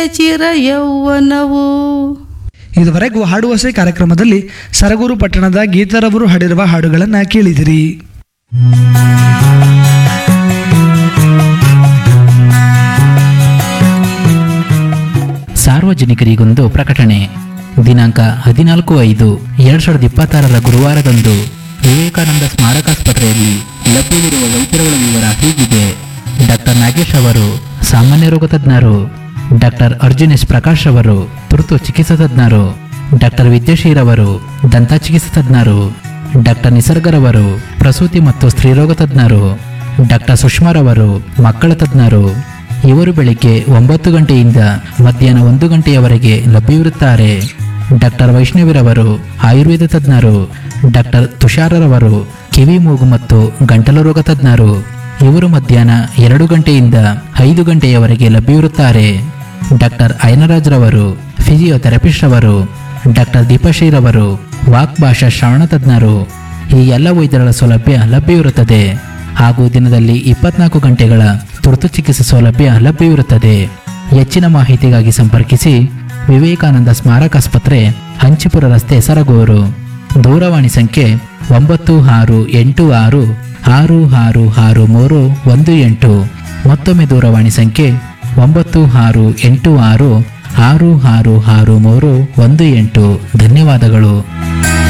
ಚಿರ ಯೌವನವು ಇದುವರೆಗೂ ಹಾಡುವಸೆ ಕಾರ್ಯಕ್ರಮದಲ್ಲಿ ಸರಗೂರು ಪಟ್ಟಣದ ಗೀತರವರು ಹಾಡಿರುವ ಹಾಡುಗಳನ್ನು ಕೇಳಿದಿರಿ ಸಾರ್ವಜನಿಕರಿಗೊಂದು ಪ್ರಕಟಣೆ ದಿನಾಂಕ ಹದಿನಾಲ್ಕು ಐದು ಎರಡ್ ಸಾವಿರದ ಇಪ್ಪತ್ತಾರರ ಗುರುವಾರದಂದು ವಿವೇಕಾನಂದ ಸ್ಮಾರಕಾಸ್ಪತ್ರೆಯಲ್ಲಿ ಲಭ್ಯವಿರುವ ವೈದ್ಯರುಗಳ ವಿವರ ಹೀಗಿದೆ ಡಾಕ್ಟರ್ ನಾಗೇಶ್ ಅವರು ಸಾಮಾನ್ಯ ರೋಗ ತಜ್ಞರು ಡಾಕ್ಟರ್ ಅರ್ಜುನ್ ಎಸ್ ಪ್ರಕಾಶ್ ಅವರು ತುರ್ತು ಚಿಕಿತ್ಸಾ ತಜ್ಞರು ಡಾಕ್ಟರ್ ವಿದ್ಯಾಶೀರ್ ಅವರು ದಂತ ಚಿಕಿತ್ಸಾ ತಜ್ಞರು ಡಾಕ್ಟರ್ ನಿಸರ್ಗರವರು ಪ್ರಸೂತಿ ಮತ್ತು ಸ್ತ್ರೀರೋಗ ತಜ್ಞರು ಡಾಕ್ಟರ್ ಸುಷ್ಮಾರವರು ಮಕ್ಕಳ ತಜ್ಞರು ಇವರು ಬೆಳಿಗ್ಗೆ ಒಂಬತ್ತು ಗಂಟೆಯಿಂದ ಮಧ್ಯಾಹ್ನ ಒಂದು ಗಂಟೆಯವರೆಗೆ ಲಭ್ಯವಿರುತ್ತಾರೆ ಡಾಕ್ಟರ್ ವೈಷ್ಣವಿರವರು ಆಯುರ್ವೇದ ತಜ್ಞರು ಡಾಕ್ಟರ್ ತುಷಾರರವರು ಕಿವಿ ಮೂಗು ಮತ್ತು ಗಂಟಲು ರೋಗ ತಜ್ಞರು ಇವರು ಮಧ್ಯಾಹ್ನ ಎರಡು ಗಂಟೆಯಿಂದ ಐದು ಗಂಟೆಯವರೆಗೆ ಲಭ್ಯವಿರುತ್ತಾರೆ ಡಾಕ್ಟರ್ ಐನರಾಜ್ರವರು ಫಿಸಿಯೋಥೆರಪಿಸ್ಟ್ ಅವರು ಡಾಕ್ಟರ್ ದೀಪಶ್ರೀರವರು ವಾಕ್ ಭಾಷಾ ಶ್ರವಣ ತಜ್ಞರು ಈ ಎಲ್ಲ ವೈದ್ಯರ ಸೌಲಭ್ಯ ಲಭ್ಯವಿರುತ್ತದೆ ಹಾಗೂ ದಿನದಲ್ಲಿ ಇಪ್ಪತ್ನಾಲ್ಕು ಗಂಟೆಗಳ ತುರ್ತು ಚಿಕಿತ್ಸೆ ಸೌಲಭ್ಯ ಲಭ್ಯವಿರುತ್ತದೆ ಹೆಚ್ಚಿನ ಮಾಹಿತಿಗಾಗಿ ಸಂಪರ್ಕಿಸಿ ವಿವೇಕಾನಂದ ಸ್ಮಾರಕಾಸ್ಪತ್ರೆ ಹಂಚಿಪುರ ರಸ್ತೆ ಸರಗೂರು ದೂರವಾಣಿ ಸಂಖ್ಯೆ ಒಂಬತ್ತು ಆರು ಎಂಟು ಆರು ಆರು ಆರು ಆರು ಮೂರು ಒಂದು ಎಂಟು ಮತ್ತೊಮ್ಮೆ ದೂರವಾಣಿ ಸಂಖ್ಯೆ ಒಂಬತ್ತು ಆರು ಎಂಟು ಆರು ಆರು ಆರು ಆರು ಮೂರು ಒಂದು ಎಂಟು ಧನ್ಯವಾದಗಳು